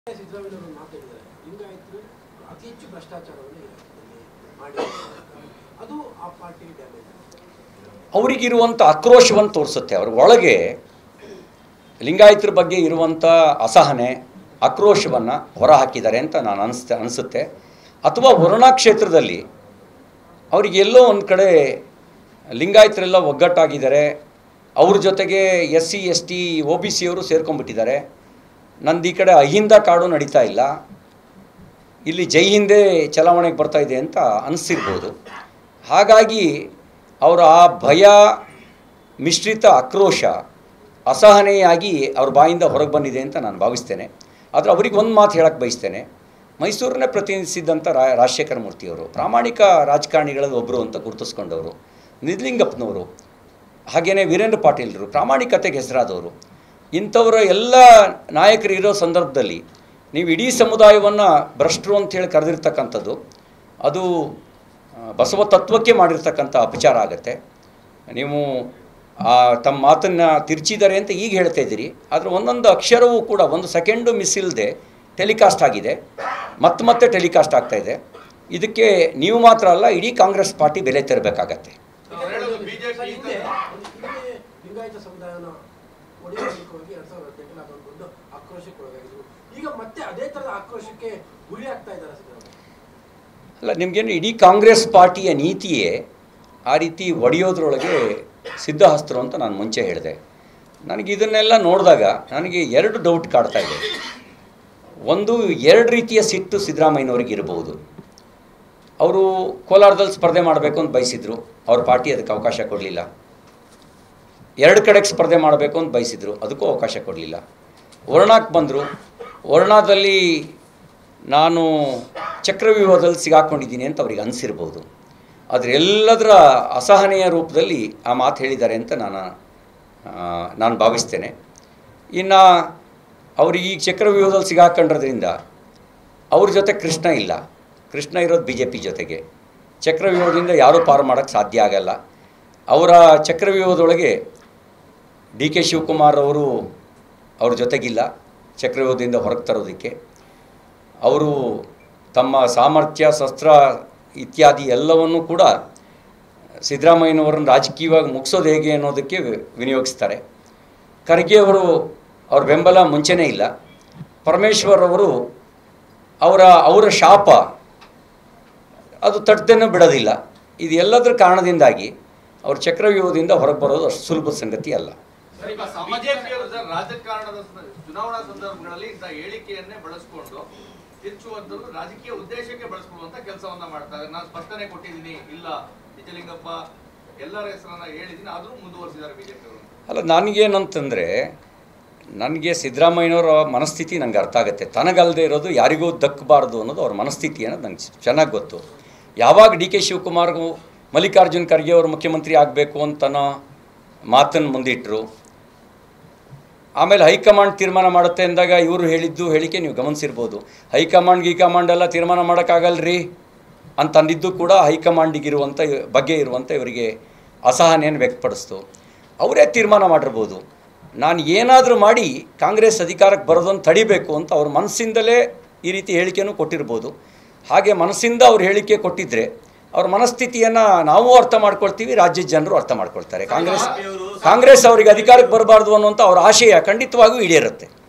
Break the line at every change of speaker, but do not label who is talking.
ಸಿದ್ದರಾಮಯ್ಯ ಅವರು ಮಾತಾಡಿದ್ದಾರೆ ಲಿಂಗಾಯತರು ಅತಿ ಹೆಚ್ಚು ಭ್ರಷ್ಟಾಚಾರವನ್ನು ಈ ರಾಜ್ಯದಲ್ಲಿ ಮಾಡಿದ್ದಾರೆ ಅದು ಆ ಪಾರ್ಟಿಗೆ ಡ್ಯಾಮೇಜ್
ಅವರಿಗಿರುವಂಥ ಆಕ್ರೋಶವನ್ನು ತೋರಿಸುತ್ತೆ ಅವ್ರ ಒಳಗೆ ಲಿಂಗಾಯತರ ಬಗ್ಗೆ ಇರುವಂಥ ಅಸಹನೆ ಆಕ್ರೋಶವನ್ನು ಹೊರಹಾಕಿದ್ದಾರೆ ಅಂತ ನಾನು ಅನಿಸ್ತೆ ಅನಿಸುತ್ತೆ ಅಥವಾ ವರುಣಾ ಕ್ಷೇತ್ರದಲ್ಲಿ ಅವರಿಗೆ ಎಲ್ಲೋ ಒಂದು ಕಡೆ ಲಿಂಗಾಯತರೆಲ್ಲ ಒಗ್ಗಟ್ಟಾಗಿದ್ದಾರೆ ಅವ್ರ ಜೊತೆಗೆ S C S T O B ಸಿಯವರು ಸೇರ್ಕೊಂಡ್ಬಿಟ್ಟಿದ್ದಾರೆ ನಂದು ಈ ಕಡೆ ಅಹಿಂದ ಕಾಡು ನಡೀತಾ ಇಲ್ಲ ಇಲ್ಲಿ ಜೈ ಹಿಂದೆ ಚಲಾವಣೆಗೆ ಬರ್ತಾ ಇದೆ ಅಂತ ಅನಿಸಿರ್ಬೋದು ಹಾಗಾಗಿ ಅವರ ಆ ಭಯ ಮಿಶ್ರಿತ ಆಕ್ರೋಶ ಅಸಹನೆಯಾಗಿ ಅವ್ರ ಬಾಯಿಂದ ಹೊರಗೆ ಬಂದಿದೆ ಅಂತ ನಾನು ಭಾವಿಸ್ತೇನೆ ಆದರೆ ಅವ್ರಿಗೆ ಒಂದು ಮಾತು ಹೇಳಕ್ಕೆ ಬಯಸ್ತೇನೆ ಮೈಸೂರನ್ನೇ ಪ್ರತಿನಿಧಿಸಿದ್ದಂಥ ರಾ ರಾಜಶೇಖರ ಮೂರ್ತಿಯವರು ಪ್ರಾಮಾಣಿಕ ರಾಜಕಾರಣಿಗಳಲ್ಲಿ ಒಬ್ಬರು ಅಂತ ಗುರುತಿಸ್ಕೊಂಡವರು ನಿಜಲಿಂಗಪ್ಪನವರು ಹಾಗೆಯೇ ವೀರೇಂದ್ರ ಪಾಟೀಲರು ಪ್ರಾಮಾಣಿಕತೆಗೆ ಹೆಸರಾದವರು ಇಂಥವರ ಎಲ್ಲ ನಾಯಕರು ಇರೋ ಸಂದರ್ಭದಲ್ಲಿ ನೀವು ಇಡೀ ಸಮುದಾಯವನ್ನು ಭ್ರಷ್ಟರು ಅಂತೇಳಿ ಕರೆದಿರ್ತಕ್ಕಂಥದ್ದು ಅದು ಆ, ಬಸವ ತತ್ವಕ್ಕೆ ಮಾಡಿರ್ತಕ್ಕಂಥ ಅಪಚಾರ ಆಗುತ್ತೆ ನೀವು ಆ, ತಮ್ಮ ಮಾತನ್ನು ತಿರ್ಚಿದ್ದಾರೆ ಅಂತ ಈಗ ಹೇಳ್ತಾ ಇದ್ದೀರಿ ಆದರೆ ಒಂದೊಂದು ಅಕ್ಷರವೂ ಕೂಡ ಒಂದು ಸೆಕೆಂಡು ಮಿಸ್ ಇಲ್ಲದೆ ಟೆಲಿಕಾಸ್ಟ್ ಆಗಿದೆ ಮತ್ತೆ ಮತ್ತೆ ಟೆಲಿಕಾಸ್ಟ್ ಆಗ್ತಾ ಇದೆ ಇದಕ್ಕೆ ನೀವು ಮಾತ್ರ ಅಲ್ಲ ಇಡೀ ಕಾಂಗ್ರೆಸ್ ಪಾರ್ಟಿ ಬೆಲೆ ತೆರಬೇಕಾಗತ್ತೆ
ಅವ್ರು ಹೇಳೋದು BJP
ಸರ್, ಹಿಂದೆ ಒಂದು ಹಿಂದೆ ಲಿಂಗಾಯತ ಸಮುದಾಯನ ಒಡೆಯಲಿಕ್ಕೋಗಿ ಎರಡ್ ಸಾವಿರದ ಹದಿನೆಂಟರಲ್ಲಿ ಅದೊಂದು ದೊಡ್ಡ ಆಕ್ರೋಶಕ್ಕೆ ಒಳಗಾಗಿದ್ರು ಈಗ ಮತ್ತೆ ಅದೇ ತರದ ಆಕ್ರೋಶಕ್ಕೆ ಗುರಿ ಆಗ್ತಾ ಇದ್ದಾರೆ ಸಿದ್ದರಾಮಯ್ಯ
ಅಲ್ಲ ನಿಮಗೇನು ಇಡೀ ಕಾಂಗ್ರೆಸ್ ಪಾರ್ಟಿಯ ನೀತಿಯೇ ಆ ರೀತಿ ಒಡೆಯೋದ್ರೊಳಗೆ ಸಿದ್ಧಹಸ್ತರು ಅಂತ ನಾನು ಮುಂಚೆ ಹೇಳಿದೆ ನನಗೆ ಇದನ್ನೆಲ್ಲ ನೋಡಿದಾಗ ನನಗೆ ಎರಡು ಡೌಟ್ ಕಾಡ್ತಾ ಇದೆ ಒಂದು ಎರಡು ರೀತಿಯ ಸಿಟ್ಟು ಸಿದ್ದರಾಮಯ್ಯನವ್ರಿಗೆ ಇರಬಹುದು ಅವರು ಕೋಲಾರದಲ್ಲಿ ಸ್ಪರ್ಧೆ ಮಾಡಬೇಕು ಅಂತ ಬಯಸಿದ್ರು ಅವ್ರ ಪಾರ್ಟಿ ಅದಕ್ಕೆ ಅವಕಾಶ ಕೊಡಲಿಲ್ಲ ಎರಡು ಕಡೆಗೆ ಸ್ಪರ್ಧೆ ಮಾಡಬೇಕು ಅಂತ ಬಯಸಿದ್ರು ಅದಕ್ಕೂ ಅವಕಾಶ ಕೊಡಲಿಲ್ಲ ವರ್ಣಕ್ಕೆ ಬಂದರು ವರ್ಣದಲ್ಲಿ ನಾನು ಚಕ್ರವ್ಯೂಹದಲ್ಲಿ ಸಿಗಾಕೊಂಡಿದ್ದೀನಿ ಅಂತ ಅವ್ರಿಗೆ ಅನಿಸಿರ್ಬೋದು ಆದರೆ ಎಲ್ಲದರ ಅಸಹನೆಯ ರೂಪದಲ್ಲಿ ಆ ಮಾತು ಹೇಳಿದ್ದಾರೆ ಅಂತ ನಾನು ಆ, ನಾನು ಭಾವಿಸ್ತೇನೆ ಇನ್ನು ಅವ್ರಿಗೆ ಈಗ ಚಕ್ರವ್ಯೂಹದಲ್ಲಿ ಸಿಗಾಕೊಂಡ್ರದ್ರಿಂದ ಅವ್ರ ಜೊತೆ ಕೃಷ್ಣ ಇಲ್ಲ ಕೃಷ್ಣ ಇರೋದು ಬಿ ಜೆ ಪಿ ಜೊತೆಗೆ ಚಕ್ರವ್ಯೂಹದಿಂದ ಯಾರೂ ಪಾರು ಮಾಡೋಕ್ಕೆ ಸಾಧ್ಯ ಆಗಲ್ಲ ಅವರ ಚಕ್ರವ್ಯೂಹದೊಳಗೆ ಡಿ ಕೆ ಶಿವಕುಮಾರ್ ಅವರು ಅವ್ರ ಜೊತೆಗಿಲ್ಲ ಚಕ್ರವ್ಯೂಹದಿಂದ ಹೊರಗೆ ತರೋದಕ್ಕೆ ಅವರು ತಮ್ಮ ಸಾಮರ್ಥ್ಯ ಶಸ್ತ್ರ ಇತ್ಯಾದಿ ಎಲ್ಲವನ್ನೂ ಕೂಡ ಸಿದ್ದರಾಮಯ್ಯನವರನ್ನು ರಾಜಕೀಯವಾಗಿ ಮುಗಿಸೋದು ಹೇಗೆ ಅನ್ನೋದಕ್ಕೆ ವಿ- ವಿನಿಯೋಗಿಸ್ತಾರೆ ಖರ್ಗೆ ಅವರು ಅವ್ರ ಬೆಂಬಲ ಮುಂಚೆನೇ ಇಲ್ಲ ಪರಮೇಶ್ವರ್ ಅವರು ಅವರ ಅವರ ಶಾಪ ಅದು ತಟ್ಟದೇನೂ ಬಿಡೋದಿಲ್ಲ ಇದು ಎಲ್ಲದರ ಕಾರಣದಿಂದಾಗಿ ಅವ್ರ ಚಕ್ರವ್ಯೂಹದಿಂದ ಹೊರಗೆ ಬರೋದು ಅಷ್ಟು ಸುಲಭದ ಸಂಗತಿ ಅಲ್ಲ
ಸರ್, ಈಗ ಬಿಜೆಪಿಯವರು ಸರ್ ರಾಜಕಾರಣದ ಸ- ಚುನಾವಣಾ ಸಂದರ್ಭಗಳಲ್ಲಿ ಇಂಥ ಹೇಳಿಕೆಯನ್ನೇ ಬಳಸ್ಕೊಂಡು ತಿರುಚುವಂಥದ್ದು ರಾಜಕೀಯ ಉದ್ದೇಶಕ್ಕೆ ಬಳಸ್ಕೊಳ್ಳುವಂತ ಕೆಲಸವನ್ನ ಮಾಡ್ತಾರೆ ನಾನು ಸ್ಪಷ್ಟನೆ ಕೊಟ್ಟಿದ್ದೀನಿ ಇಲ್ಲ ನಿಜಲಿಂಗಪ್ಪ ಎಲ್ಲರ ಹೆಸರನ್ನ ಹೇಳಿದ್ದೀನಿ ಆದ್ರೂ ಮುಂದುವರಿಸಿದ್ದಾರೆ ಬಿಜೆಪಿಯವರು
ಅಲ್ಲ ನನಗೇನಂತಂದರೆ ನನಗೆ ಸಿದ್ದರಾಮಯ್ಯನವರ ಮನಸ್ಥಿತಿ ನಂಗೆ ಅರ್ಥ ಆಗುತ್ತೆ ತನಗಲ್ಲದೆ ಇರೋದು ಯಾರಿಗೂ ದಕ್ಕಬಾರ್ದು ಅನ್ನೋದು ಅವ್ರ ಮನಸ್ಥಿತಿ ಅನ್ನೋದು ನಂಗೆ ಚೆನ್ನಾಗಿ ಗೊತ್ತು ಯಾವಾಗ ಡಿ ಕೆ ಶಿವಕುಮಾರ್ಗೂ ಮಲ್ಲಿಕಾರ್ಜುನ್ ಖರ್ಗೆ ಅವರು ಮುಖ್ಯಮಂತ್ರಿ ಆಗಬೇಕು ಅಂತನೋ ಮಾತನ್ನು ಮುಂದಿಟ್ಟರು ಆಮೇಲೆ ಹೈಕಮಾಂಡ್ ತೀರ್ಮಾನ ಮಾಡುತ್ತೆ ಅಂದಾಗ ಇವರು ಹೇಳಿದ್ದು ಹೇಳಿಕೆ ನೀವು ಗಮನಿಸಿರ್ಬೋದು ಹೈಕಮಾಂಡ್ ಗೀಕಮಾಂಡ್ ಎಲ್ಲ ತೀರ್ಮಾನ ಮಾಡೋಕ್ಕಾಗಲ್ರಿ ಅಂತ ಅಂದಿದ್ದು ಕೂಡ ಹೈಕಮಾಂಡಿಗಿರುವಂಥ ಬಗ್ಗೆ ಇರುವಂಥ ಇವರಿಗೆ ಅಸಹನೆಯನ್ನು ವ್ಯಕ್ತಪಡಿಸ್ತು ಅವರೇ ತೀರ್ಮಾನ ಮಾಡಿರ್ಬೋದು ನಾನು ಏನಾದರೂ ಮಾಡಿ ಕಾಂಗ್ರೆಸ್ ಅಧಿಕಾರಕ್ಕೆ ಬರೋದನ್ನು ತಡಿಬೇಕು ಅಂತ ಅವ್ರ ಮನಸ್ಸಿಂದಲೇ ಈ ರೀತಿ ಹೇಳಿಕೆನೂ ಕೊಟ್ಟಿರ್ಬೋದು ಹಾಗೆ ಮನಸ್ಸಿಂದ ಅವ್ರು ಹೇಳಿಕೆ ಕೊಟ್ಟಿದ್ದರೆ ಅವ್ರ ಮನಸ್ಥಿತಿಯನ್ನು ನಾವು ಅರ್ಥ ಮಾಡ್ಕೊಳ್ತೀವಿ ರಾಜ್ಯದ ಜನರು ಅರ್ಥ ಮಾಡ್ಕೊಳ್ತಾರೆ ಕಾಂಗ್ರೆಸ್ ಕಾಂಗ್ರೆಸ್ ಅವರಿಗೆ ಅಧಿಕಾರಕ್ಕೆ ಬರಬಾರ್ದು ಅನ್ನುವಂಥ ಅವ್ರ ಆಶಯ ಖಂಡಿತವಾಗಿಯೂ ಈಡೇರುತ್ತೆ